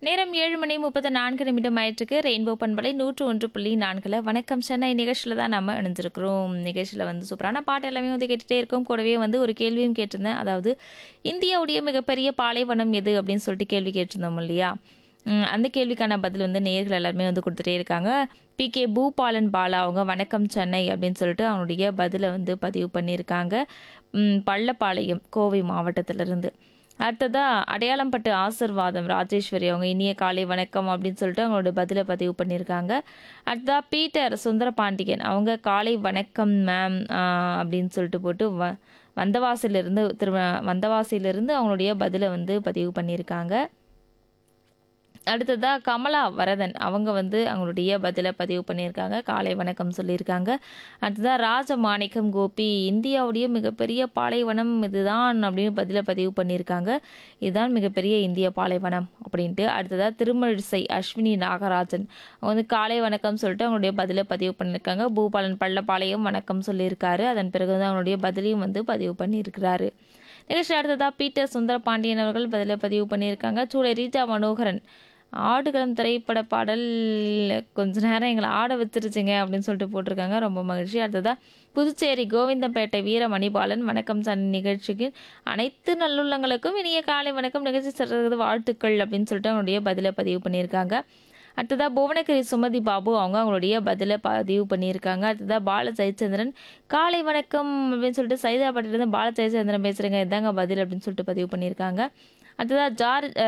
நேரம் ஏழு மணி முப்பத்து நான்கு நிமிடம் ஆயிட்டுருக்கு ரெயின்போ பண்பலை நூற்று ஒன்று புள்ளி நான்கில் வணக்கம் சென்னை நிகழ்ச்சியில் தான் நம்ம இணைஞ்சிருக்கிறோம் நிகழ்ச்சியில் வந்து சூப்பரான பாட்டு எல்லாமே வந்து கேட்டுகிட்டே இருக்கோம் கூடவே வந்து ஒரு கேள்வியும் கேட்டிருந்தேன் அதாவது இந்தியாவுடைய மிகப்பெரிய பாலைவனம் எது அப்படின்னு சொல்லிட்டு கேள்வி கேட்டிருந்தோம் இல்லையா ம், அந்த கேள்விக்கான பதில் வந்து நேர்கள் எல்லாருமே வந்து கொடுத்துட்டே இருக்காங்க பி கே பூபாலன் பாலா அவங்க வணக்கம் சென்னை அப்படின்னு சொல்லிட்டு அவனுடைய பதிலை வந்து பதிவு பண்ணியிருக்காங்க ம், பள்ளப்பாளையம் கோவை மாவட்டத்திலிருந்து அடுத்ததா அடையாளம்பட்டு ஆசிர்வாதம் ராஜேஸ்வரி அவங்க இனிய காலை வணக்கம் அப்படின்னு சொல்லிட்டு அவங்களோட பதிலை பதிவு பண்ணியிருக்காங்க அடுத்ததா பீட்டர் சுந்தரபாண்டியன் அவங்க காலை வணக்கம் மேம் அப்படின்னு சொல்லிட்டு போட்டு வ வந்தவாசிலிருந்து திரு வந்தவாசியிலிருந்து அவங்களுடைய பதிலை வந்து பதிவு பண்ணியிருக்காங்க அடுத்ததா கமலா வரதன் அவங்க வந்து அவங்களுடைய பதிலை பதிவு பண்ணியிருக்காங்க காலை வணக்கம் சொல்லியிருக்காங்க அடுத்ததா ராஜமாணிக்கம் கோபி இந்தியாவுடைய மிகப்பெரிய பாலைவனம் இதுதான் அப்படின்னு பதிலை பதிவு பண்ணியிருக்காங்க இதுதான் மிகப்பெரிய இந்திய பாலைவனம் அப்படின்ட்டு அடுத்ததா திருமழிசை அஸ்வினி நாகராஜன் அவங்க வந்து காலை வணக்கம் சொல்லிட்டு அவங்களுடைய பதிலை பதிவு பண்ணியிருக்காங்க பூபாலன் பள்ளப்பாளையம் வணக்கம் சொல்லியிருக்காரு அதன் பிறகு வந்து அவங்களுடைய பதிலையும் வந்து பதிவு பண்ணியிருக்கிறாரு நிகழ்ச்சி அடுத்ததா பீட்டர் சுந்தர பாண்டியன் அவர்கள் பதிலை பதிவு பண்ணியிருக்காங்க சூளை ரீஜா மனோகரன் ஆடுகளம் திரைப்பட பாடல் கொஞ்ச நேரம் எங்களை ஆட வச்சிருச்சுங்க அப்படின்னு சொல்லிட்டு போட்டிருக்காங்க ரொம்ப மகிழ்ச்சி அடுத்ததா புதுச்சேரி கோவிந்தம்பேட்டை வீர மணிபாலன் வணக்கம் சன் நிகழ்ச்சிக்கு அனைத்து நல்லுள்ளங்களுக்கும் இனிய காலை வணக்கம் நிகழ்ச்சி சிறகு வாழ்த்துக்கள் அப்படின்னு சொல்லிட்டு அவங்களுடைய பதிலை பதிவு பண்ணியிருக்காங்க அடுத்ததா புவனகிரி சுமதி பாபு அவங்க அவங்களுடைய பதிலை பதிவு பண்ணியிருக்காங்க அடுத்ததா பால ஜெயச்சந்திரன் காலை வணக்கம் அப்படின்னு சொல்லிட்டு சைதாபாட்டிலேருந்து பால ஜெயச்சந்திரன் பேசுகிறேங்க இதாங்க பதில் அப்படின்னு சொல்லிட்டு பதிவு பண்ணியிருக்காங்க அடுத்ததா ஜார்